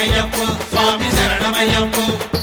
అయ్యప్ప స్వామి శరణమయ్యప్ప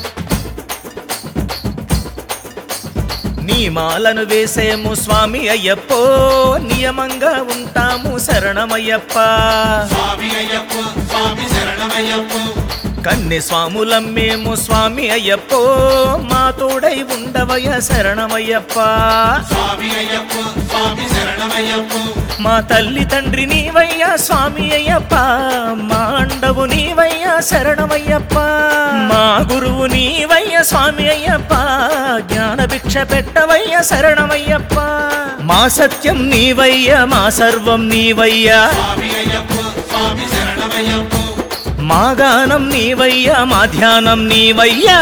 నీ మాలను వేసేము స్వామి అయ్యప్పో నియమంగా ఉంటాము శరణమయ్యప్ప స్వామి అయ్యప్ప స్వామి శరణమయ్యప్ప కన్నె స్వాములమ్మేము స్వామి అయ్యప్పో మా తోడై ఉండవయ్య శరణమయ్యప్ప స్వామి అయ్యప్ప స్వామి శరణమయ్యప్ప మా తల్లి తండ్రి నీవయ్యా స్వామి అయ్యప్ప మా అండవు నీవయ్యా శరణమయ్యప్ప మా గురువు నీవయ్య స్వామి అయ్యప్ప జ్ఞాన భిక్ష పెట్టవయ్య శరణమయ్యప్ప మా సత్యం నీవయ్య మా సర్వం నీవయ్యా స్వామి అయ్యప్ప స్వామి శరణమయ్యప్ప మా గానం నీవయ్యా మా ధ్యానం నీవయ్యా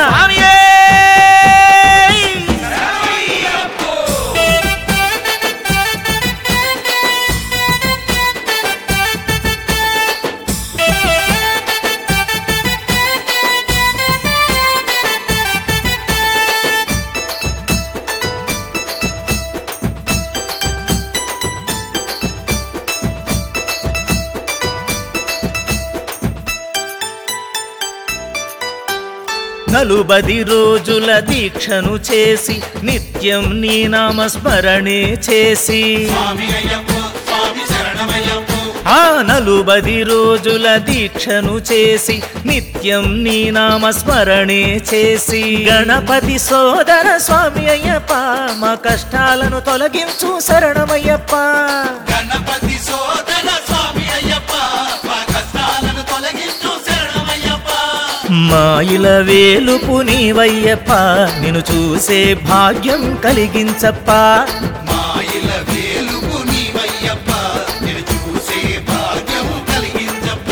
నలుబది రోజుల దీక్షను చేసి నిత్యం నీ నామస్మరణే చేసి స్వామి అయ్యప్ప స్వామి శరణమయ్యప్ప ఆ నలుబది రోజుల దీక్షను చేసి నిత్యం నీ నామస్మరణే చేసి గణపతి సోదర స్వామి అయ్యప్ప మా కష్టాలను తొలగించు శరణమయ్యప్ప గణపతి సోదర స్వామి అయ్యప్ప మా కష్టాలను తొలగించు శరణమయ్యప్ప మా ఇల వేలుపు నీవయ్యప్ప నిన్ను చూసే భాగ్యం కలిగించప్ప మాయిల వేలుపు నీవయ్యప్ప నేను చూసే భాగ్యము కలిగించప్ప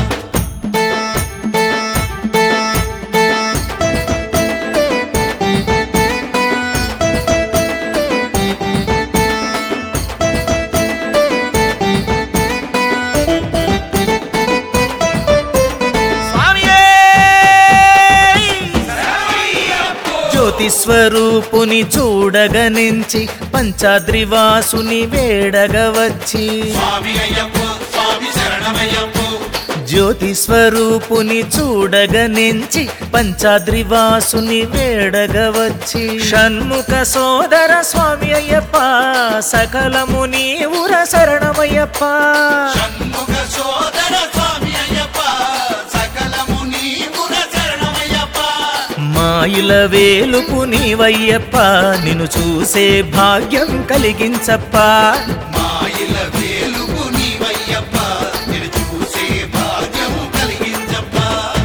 జ్యోతి స్వరూపుని చూడగనించి పంచాద్రివాసుని వేడగ వచ్చి స్వామి అయ్యప్ప స్వామి శరణమయ్యప్ప జ్యోతి స్వరూపుని చూడగనించి పంచాద్రివాసుని వేడగ వచ్చి షణ్ముఖ సోదర స్వామి అయ్యప్ప సకలము నీవుర శరణమయ్యప్ప షణ్ముఖ సోదర స్వామి అయ్యప్ప సకలము నీవుర శరణమయ్యప్ప మాయిల వేలుపు నీవయ్యప్ప నిన్ను చూసే భాగ్యం కలిగించప్ప మాయిల వేలుపు నీవయ్యప్ప నేను చూసే భాగ్యము కలిగించప్ప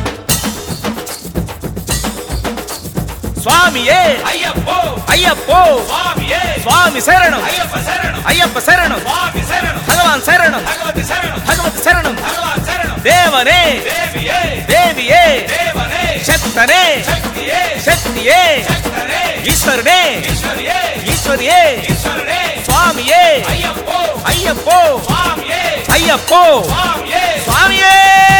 స్వామియే అయ్యప్పో అయ్యప్పో స్వామియే స్వామి శరణం అయ్యప్ప శరణం అయ్యప్ప శరణం స్వామి శరణం భగవాన్ శరణం భగవతి శరణం భగవతి శరణం భగవాన్ శరణం దేవనే దేవియే దేవియే దేవనే శక్తనే శక్తియే శక్తియే శక్తనే ఈశ్వరుడే ఈశ్వరియే ఈశ్వరియే ఈశ్వరుడే స్వామియే అయ్యప్పో అయ్యప్పో స్వామియే అయ్యప్పో స్వామియే స్వామియే